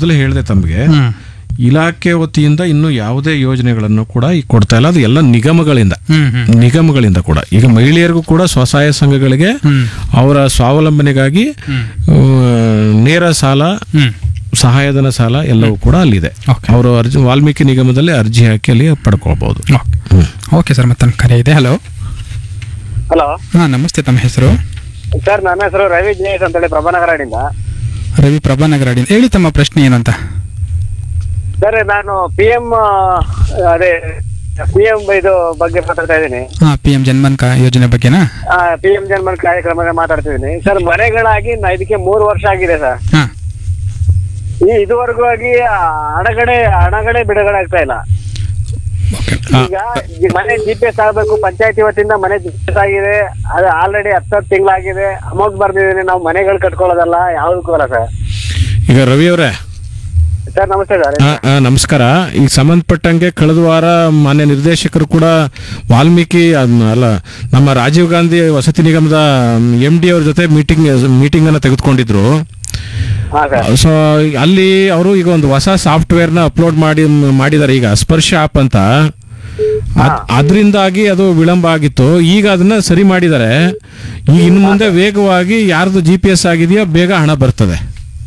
ಮೊದಲು ಹೇಳಿದೆ ತಮಗೆ ಹ್ಮ್ ಇಲಾಖೆ ವತಿಯಿಂದ ಇನ್ನು ಯಾವುದೇ ಯೋಜನೆಗಳನ್ನು ಕೂಡ ಈಗ ಕೊಡ್ತಾ ಇಲ್ಲ ಅದು ಎಲ್ಲ ನಿಗಮಗಳಿಂದ ಹ್ಮ್ ಹ್ಮ್ ನಿಗಮಗಳಿಂದ ಕೂಡ ಈಗ ಮಹಿಳೆಯರಿಗೂ ಕೂಡ ಸ್ವಸಹಾಯ ಸಂಘಗಳಿಗೆ ಹ್ಮ್ ಅವರ ಸ್ವಾವಲಂಬನೆಗಾಗಿ ಆ, ನೇರ ಸಾಲ ಹ್ಮ್ ಸಹಾಯಧನ ಸಾಲ ಎಲ್ಲವೂ ಕೂಡ ಅಲ್ಲಿದೆ Okay. ಅವರು ಅರ್ಜಿ ವಾಲ್ಮೀಕಿ ನಿಗಮದಲ್ಲಿ ಅರ್ಜಿ ಹಾಕಿ ಅಲ್ಲಿ ಪಡ್ಕೊಳ್ಬಹುದು ಓಕೆ ಓಕೆ ಸರ್ ಮತ್ತೆ ಕರೆ ಇದೆ ಹಲೋ ಹಲೋ ಹಾಂ ನಮಸ್ತೆ ತಮ್ಮ ಹೆಸರು ಸರ್ ನನ್ನ ಹೆಸರು ರವಿ ಜಯೇಶ್ ಅಂತೇಳಿ ಪ್ರಭಾನಗರಡಿಂದ ರವಿ ಪ್ರಭಾನಗರ ಅಡಿ ಹೇಳಿ ತಮ್ಮ ಪ್ರಶ್ನೆ ಏನು ಅಂತ ಸರ್ ನಾನು ಪಿ ಎಂ ಅದೇ ಪಿ ಎಂ ಇದು ಬಗ್ಗೆ ಮಾತಾಡ್ತಾ ಇದ್ದೀನಿ ಹಾಂ ಪಿ ಎಂ ಜನ್ಮನ್ ಕ ಯೋಜನೆ ಬಗ್ಗೆನಾ ಪಿ ಎಂ ಜನ್ಮನ್ ಕಾರ್ಯಕ್ರಮ ಮಾತಾಡ್ತಿದ್ದೀನಿ ಸರ್ ಮನೆಗಳಾಗಿ ನಾ ಇದಕ್ಕೆ ಮೂರು ವರ್ಷ ಆಗಿದೆ ಸರ್ ಹಾಂ ಈ ಇದುವರೆಗೂ ಆಗಿ ಆ, ಹಣಗಡೆ ಹಣಗಡೆ ಬಿಡುಗಡೆ ಆಗ್ತಾ ಇಲ್ಲ ಓಕೆ ಈಗ ಈ ಮನೆ ಜಿ ಪಿ ಎಸ್ ಆಗಬೇಕು ಪಂಚಾಯತಿ ವತಿಯಿಂದ ಮನೆ ಜಿ ಪಿ ಎಸ್ ಆಗಿದೆ ಅದು ಆಲ್ರೆಡಿ ಹತ್ತತ್ತು ತಿಂಗಳಾಗಿದೆ ಅಮೌಂಟ್ ಬರ್ದಿದ್ದೀನಿ ನಾವು ಮನೆಗಳು ಕಟ್ಕೊಳ್ಳೋದಲ್ಲ ಯಾವ್ದಕ್ಕೂ ಅಲ್ಲ ಸರ್ ಈಗ ರವಿ ಅವರೇ ಸರ್ ನಮಸ್ತೆ ಸರ್ ಆ, ಆ, ನಮಸ್ಕಾರ ಈಗ ಸಂಬಂಧಪಟ್ಟಂಗೆ ಕಳೆದ ವಾರ ಮಾನ್ಯ ನಿರ್ದೇಶಕರು ಕೂಡ ವಾಲ್ಮೀಕಿ ಅಮ್, ಅಲ್ಲ ನಮ್ಮ ರಾಜೀವ್ ಗಾಂಧಿ ವಸತಿ ನಿಗಮದ ಎಂ ಡಿ ಅವ್ರ ಜೊತೆ ಮೀಟಿಂಗ್ ಮೀಟಿಂಗ್ ಅನ್ನ ತೆಗೆದುಕೊಂಡಿದ್ರು ಹಾ ಸರ್ ಸೊ ಅಲ್ಲಿ ಅವರು ಈಗ ಒಂದು ಹೊಸ ಸಾಫ್ಟ್ವೇರ್ನ ಅಪ್ಲೋಡ್ ಮಾಡಿ ಮಾಡಿದ್ದಾರೆ ಈಗ ಸ್ಪರ್ಶ ಆಪ್ ಅಂತ ಅದ್- ಅದ್ರಿಂದಾಗಿ ಅದು ವಿಳಂಬ ಆಗಿತ್ತು ಈಗ ಅದನ್ನ ಸರಿ ಮಾಡಿದ್ದಾರೆ ಈಗ ಇನ್ನು ಮುಂದೆ ವೇಗವಾಗಿ ಯಾರ್ದು ಜಿ ಪಿ ಎಸ್ ಆಗಿದೆಯೋ ಬೇಗ ಹಣ ಬರ್ತದೆ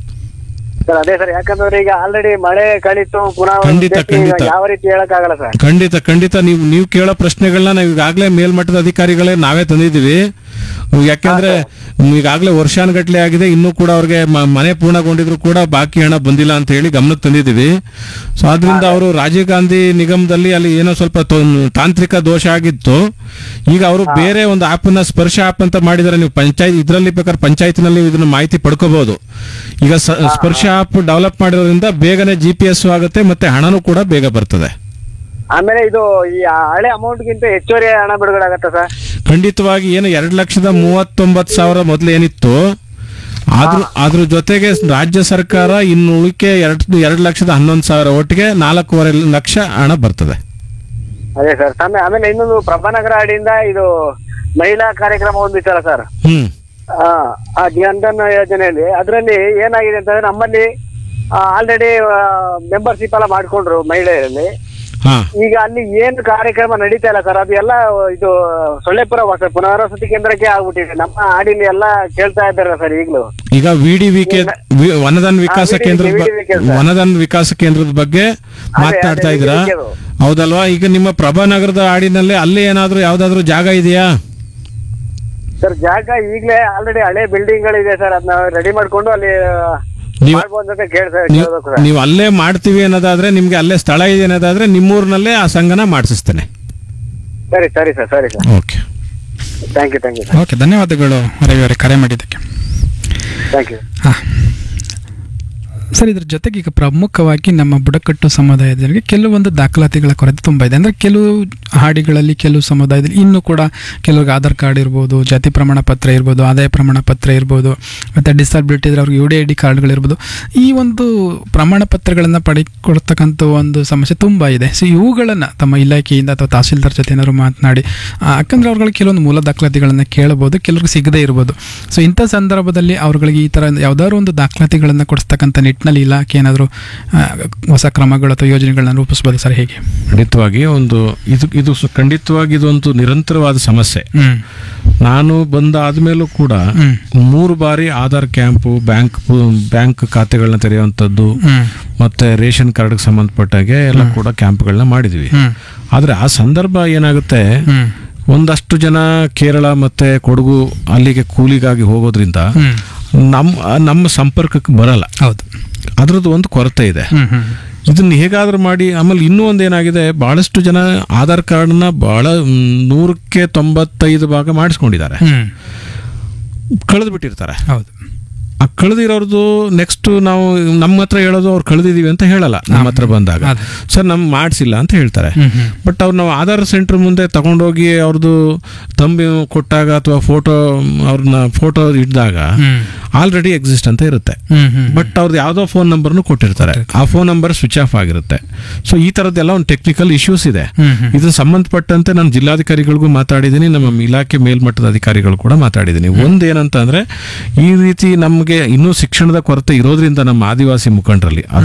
ಸರ್ ಅದೇ ಸರ್ ಯಾಕಂದ್ರೆ ಈಗ ಆಲ್ರೆಡಿ ಮಳೆ ಕಳಿತು ಪುನಃ ಒಂದು ಖಂಡಿತ, ಸರ್ತಿ ಖಂಡಿತ. ಯಾವ ರೀತಿ ಹೇಳಕ್ಕಾಗಲ್ಲ ಸರ್ ಖಂಡಿತ ಖಂಡಿತ ನೀವು ನೀವು ಕೇಳೋ ಪ್ರಶ್ನೆಗಳನ್ನ ನಾವು ಈಗಾಗಲೇ ಮೇಲ್ಮಟ್ಟದ ಅಧಿಕಾರಿಗಳೇ ನಾವೇ ತಂದಿದ್ದೀವಿ ಯಾಕೆಂದ್ರೆ ಈಗಾಗಲೇ ವರ್ಷಾನುಗಟ್ಲೆ ಆಗಿದೆ ಇನ್ನೂ ಕೂಡ ಅವ್ರಿಗೆ ಮ- ಮನೆ ಪೂರ್ಣಗೊಂಡಿದ್ರು ಕೂಡ ಬಾಕಿ ಹಣ ಬಂದಿಲ್ಲ ಅಂತ ಹೇಳಿ ಗಮನಕ್ಕೆ ತಂದಿದ್ದೀವಿ ಸೊ ಆದ್ರಿಂದ ಅವರು ರಾಜೀವ್ ಗಾಂಧಿ ನಿಗಮದಲ್ಲಿ ಅಲ್ಲಿ ಏನೋ ಸ್ವಲ್ಪ ತೊ- ತಾಂತ್ರಿಕ ದೋಷ ಆಗಿತ್ತು ಈಗ ಅವರು ಬೇರೆ ಒಂದು ಆ್ಯಪನ್ನ ಸ್ಪರ್ಶ ಆ್ಯಪ್ ಅಂತ ಮಾಡಿದ್ದಾರೆ ನೀವು ಪಂಚಾಯತ್ ಇದರಲ್ಲಿ ಬೇಕಾದ್ರೆ ಪಂಚಾಯತ್ನಲ್ಲಿ ಇದನ್ನ ಮಾಹಿತಿ ಪಡ್ಕೋಬಹುದು ಈಗ ಸ- ಸ್ಪರ್ಶ ಆ್ಯಪ್ ಡೆವಲಪ್ ಮಾಡಿರೋದ್ರಿಂದ ಬೇಗನೆ ಜಿ ಪಿ ಎಸ್ ಆಗುತ್ತೆ ಮತ್ತೆ ಹಣನೂ ಕೂಡ ಬೇಗ ಬರ್ತದೆ ಆಮೇಲೆ ಇದು ಈ ಹಳೆ ಅಮೌಂಟ್ ಗಿಂತ ಹೆಚ್ಚುವರಿ ಹಣ ಬಿಡುಗಡೆ ಆಗತ್ತಾ ಸರ್ ಖಂಡಿತವಾಗಿ ಏನು ಎರಡು ಲಕ್ಷದ ಮೂವತ್ತೊಂಬತ್ತು ಸಾವಿರ ಮೊದಲು ಏನಿತ್ತು ಆದ್ರೂ ಅದ್ರ ಜೊತೆಗೆ ರಾಜ್ಯ ಸರ್ಕಾರ ಇನ್ನು ಉಳಿಕೆ ಎರಡು ಎರಡು ಲಕ್ಷದ ಹನ್ನೊಂದು ಸಾವಿರ ಒಟ್ಟಿಗೆ ನಾಲ್ಕೂವರೆ ಲಕ್ಷ ಹಣ ಬರ್ತದೆ ಅದೇ ಸರ್ ಆಮೇಲೆ ಆಮೇಲೆ ಇನ್ನೊಂದು ಪ್ರಭಾನಗರ ಅಡಿಯಿಂದ ಇದು ಮಹಿಳಾ ಕಾರ್ಯಕ್ರಮ ಒಂದಿತ್ತಲ್ಲ ಸರ್ ಹ್ಮ್ ಆ, ಆ ಜನ್ಧನ್ ಯೋಜನೆಯಲ್ಲಿ ಅದರಲ್ಲಿ ಏನಾಗಿದೆ ಅಂತಂದ್ರೆ ನಮ್ಮಲ್ಲಿ ಆಲ್ರೆಡಿ ಮೆಂಬರ್ಶಿಪ್ ಎಲ್ಲ ಮಾಡ್ಕೊಂಡ್ರು ಮಹಿಳೆಯರಲ್ಲಿ ಹಾ ಈಗ ಅಲ್ಲಿ ಏನು ಕಾರ್ಯಕ್ರಮ ನಡೀತಾ ಇಲ್ಲ ಸರ್ ಅದು ಎಲ್ಲ ಇದು ಸೊಳ್ಳೆಪುರ ಹೊಸ ಪುನರ್ವಸತಿ ಕೇಂದ್ರಕ್ಕೆ ಆಗ್ಬಿಟ್ಟಿದೆ ನಮ್ಮ ಹಾಡಿಲಿ ಎಲ್ಲ ಕೇಳ್ತಾ ಇದ್ದಾರೆ ಸರ್ ಈಗಲೂ ಈಗ V D V K V- Vandhan Vikas VDV ಕೇಂದ್ರದ ಬ- VDV ಸರ್. ವನದಾನ ವಿಕಾಸ ಕೇಂದ್ರದ ಬಗ್ಗೆ ಮಾತನಾಡ್ತಾ ಅದೇ, ಇದ್ದೀರಾ VDV ದು. ಹೌದಲ್ವಾ ಈಗ ನಿಮ್ಮ ಪ್ರಭಾನಗರದ ಹಾಡಿನಲ್ಲಿ ಅಲ್ಲೇ ಏನಾದ್ರೂ ಯಾವ್ದಾದ್ರು ಜಾಗ ಇದೆಯಾ ಸರ್ ಜಾಗ ಈಗಲೇ ಆಲ್ರೆಡಿ ಹಳೆ ಬಿಲ್ಡಿಂಗ್ ಗಳಿದೆ ಸರ್ ಅದನ್ನ ರೆಡಿ ಮಾಡ್ಕೊಂಡು ಅಲ್ಲಿ ನೀವು ಮಾಡ್ಬೋದು ಅಂತ ಕೇಳ್ತಾ ನೀವು- ಕೇಳ್ಬೇಕು ಸರ್ ನೀವು ಅಲ್ಲೇ ಮಾಡ್ತೀವಿ ಅನ್ನೋದಾದ್ರೆ ನಿಮ್ಗೆ ಅಲ್ಲೇ ಸ್ಥಳ ಇದೆ ಅನ್ನೋದಾದ್ರೆ ನಿಮ್ಮೂರಿನಲ್ಲೇ ಆ ಸಂಘನ ಮಾಡಿಸ್ತೇನೆ ಸರಿ ಸರಿ ಸರ್ ಸರಿ sir okay thank you thank you sir okay ಧನ್ಯವಾದಗಳು ರವಿ ಅವರೇ ಕರೆ ಮಾಡಿದ್ದಕ್ಕೆ ಥ್ಯಾಂಕ್ ಯು ಹಾಂ ಸರ್ ಇದ್ರ ಜೊತೆಗೆ ಈಗ ಪ್ರಮುಖವಾಗಿ ನಮ್ಮ ಬುಡಕಟ್ಟು ಸಮುದಾಯದವರಿಗೆ ಕೆಲವೊಂದು ದಾಖಲಾತಿಗಳ ಕೊರತೆ ತುಂಬ ಇದೆ ಅಂದರೆ ಕೆಲವು ಹಾಡಿಗಳಲ್ಲಿ ಕೆಲವು ಸಮುದಾಯದಲ್ಲಿ ಇನ್ನೂ ಕೂಡ ಕೆಲವ್ರಿಗೆ ಆಧಾರ್ ಕಾರ್ಡ್ ಇರ್ಬೋದು ಜಾತಿ ಪ್ರಮಾಣ ಪತ್ರ ಇರ್ಬೋದು ಆದಾಯ ಪ್ರಮಾಣ ಪತ್ರ ಇರ್ಬೋದು ಮತ್ತು ಡಿಸಬಿಲಿಟಿ ಇದ್ರೆ ಅವ್ರಿಗೆ ಯು ಡಿ ಐ ಡಿ ಕಾರ್ಡ್ಗಳಿರ್ಬೋದು ಈ ಒಂದು ಪ್ರಮಾಣ ಪತ್ರಗಳನ್ನು ಪಡೆಕೊಳ್ತಕ್ಕಂಥ ಒಂದು ಸಮಸ್ಯೆ ತುಂಬ ಇದೆ ಸೊ ಇವುಗಳನ್ನು ತಮ್ಮ ಇಲಾಖೆಯಿಂದ ಅಥವಾ ತಹಸೀಲ್ದಾರ್ ಜೊತೆ ಏನಾದ್ರು ಮಾತನಾಡಿ ಆ, ಯಾಕಂದ್ರೆ ಅವ್ರುಗಳಿಗೆ ಕೆಲವೊಂದು ಮೂಲ ದಾಖಲಾತಿಗಳನ್ನು ಕೇಳಬಹುದು ಕೆಲವ್ರಿಗೆ ಸಿಗದೇ ಇರ್ಬೋದು ಸೊ ಇಂಥ ಸಂದರ್ಭದಲ್ಲಿ ಅವ್ರುಗಳಿಗೆ ಈ ಥರ ಯಾವ್ದಾದ್ರು ಒಂದು ದಾಖಲಾತಿಗಳನ್ನು ಕೊಡಿಸ್ತಕ್ಕಂಥ ನಿಟ್ಟಿನಲ್ಲಿ ಇಲಾಖೆ ಏನಾದರೂ ಹೊಸ ಕ್ರಮಗಳು ಅಥವಾ ಯೋಜನೆಗಳನ್ನ ರೂಪಿಸ್ಬೋದು ಸರ್ ಹೇಗೆ ಖಂಡಿತವಾಗಿ ಒಂದು ಇದು ಇದು ಸು- ಖಂಡಿತವಾಗಿ ಇದೊಂದು ನಿರಂತರವಾದ ಸಮಸ್ಯೆ ಹ್ಮ್ ನಾನು ಬಂದ ಆದ್ಮೇಲೂ ಕೂಡ ಹ್ಮ್ ಮೂರು ಬಾರಿ ಆಧಾರ್ ಕ್ಯಾಂಪು ಬ್ಯಾಂಕ್ ಬ್ಯಾಂಕ್ ಖಾತೆಗಳನ್ನ ತೆರೆಯುವಂಥದ್ದು ಹ್ಮ್ ಮತ್ತೆ ರೇಷನ್ ಕಾರ್ಡ್ಗೆ ಸಂಬಂಧಪಟ್ಟಾಗೆ ಎಲ್ಲ ಕೂಡ ಕ್ಯಾಂಪ್ಗಳನ್ನ ಮಾಡಿದ್ವಿ ಹ್ಮ್ ಆದ್ರೆ ಆ ಸಂದರ್ಭ ಏನಾಗುತ್ತೆ ಹ್ಮ್ ಒಂದಷ್ಟು ಜನ ಕೇರಳ ಮತ್ತೆ ಕೊಡಗು ಅಲ್ಲಿಗೆ ಕೂಲಿಗಾಗಿ ಹೋಗೋದ್ರಿಂದ ಹ್ಮ್ ನಮ್ಮ ನಮ್ಮ ಸಂಪರ್ಕಕ್ಕೆ ಬರಲ್ಲ ಹೌದು ಅದ್ರದ್ದು ಒಂದು ಕೊರತೆ ಇದೆ ಹ್ಮ್ ಹ್ಮ್ ಇದನ್ನ ಹೇಗಾದ್ರೂ ಮಾಡಿ ಆಮೇಲೆ ಇನ್ನೂ ಒಂದು ಏನಾಗಿದೆ ಬಹಳಷ್ಟು ಜನ ಆಧಾರ್ ಕಾರ್ಡ್ನ ಬಹಳ ಮ್, ನೂರಕ್ಕೆ ತೊಂಬತ್ತೈದು ಭಾಗ ಮಾಡಿಸ್ಕೊಂಡಿದ್ದಾರೆ ಹ್ಮ್ ಕಳೆದು ಬಿಟ್ಟಿರ್ತಾರೆ ಹೌದು ಆ ಕಳೆದಿರೋರ್ದು ನೆಕ್ಸ್ಟ್ ನಾವು ನಮ್ಮ ಹತ್ರ ಹೇಳೋದು ಅವ್ರು ಕಳೆದಿದೀವಿ ಅಂತ ಹೇಳಲ್ಲ ನಮ್ಮ ಹತ್ರ ಬಂದಾಗ ಅದೇ. ಸರ್ ನಮ್ ಮಾಡಿಸಿಲ್ಲ ಅಂತ ಹೇಳ್ತಾರೆ ಹ್ಮ್ ಹ್ಮ್ ಬಟ್ ಅವ್ರು ನಾವು ಆಧಾರ್ ಸೆಂಟರ್ ಮುಂದೆ ತಗೊಂಡೋಗಿ ಅವ್ರದ್ದು ತಂಬಿ ಕೊಟ್ಟಾಗ ಅಥವಾ ಫೋಟೋ ಅವ್ರನ್ನ ಫೋಟೋ ಇಡ್ದಾಗ ಹ್ಮ್ ಆಲ್ರೆಡಿ ಎಕ್ಸಿಸ್ಟ್ ಅಂತ ಇರುತ್ತೆ ಹ್ಮ್ ಹ್ಮ್ ಬಟ್ ಅವ್ರದ್ದು ಯಾವುದೋ ಫೋನ್ ನಂಬರ್ನು ಕೊಟ್ಟಿರ್ತಾರೆ ಆ ಫೋನ್ ನಂಬರ್ ಸ್ವಿಚ್ ಆಫ್ ಆಗಿರುತ್ತೆ ಸೊ ಈ ಥರದ್ದೆಲ್ಲ ಒಂದು ಟೆಕ್ನಿಕಲ್ ಇಶ್ಯೂಸ್ ಇದೆ ಹ್ಮ್ ಹ್ಮ್ ಇದಕ್ಕೆ ಸಂಬಂಧಪಟ್ಟಂತೆ ನಾನು ಜಿಲ್ಲಾಧಿಕಾರಿಗಳಿಗೂ ಮಾತಾಡಿದ್ದೀನಿ ನಮ್ಮ ಇಲಾಖೆ ಮೇಲ್ಮಟ್ಟದ ಅಧಿಕಾರಿಗಳು ಕೂಡ ಮಾತಾಡಿದ್ದೀನಿ ಒಂದೇನಂತ ಅಂದ್ರೆ ಈ ರೀತಿ ನಮಗೆ ಇನ್ನೂ ಶಿಕ್ಷಣದ ಕೊರತೆ ಇರೋದ್ರಿಂದ ನಮ್ಮ ಆದಿವಾಸಿ ಮುಖಂಡರಲ್ಲಿ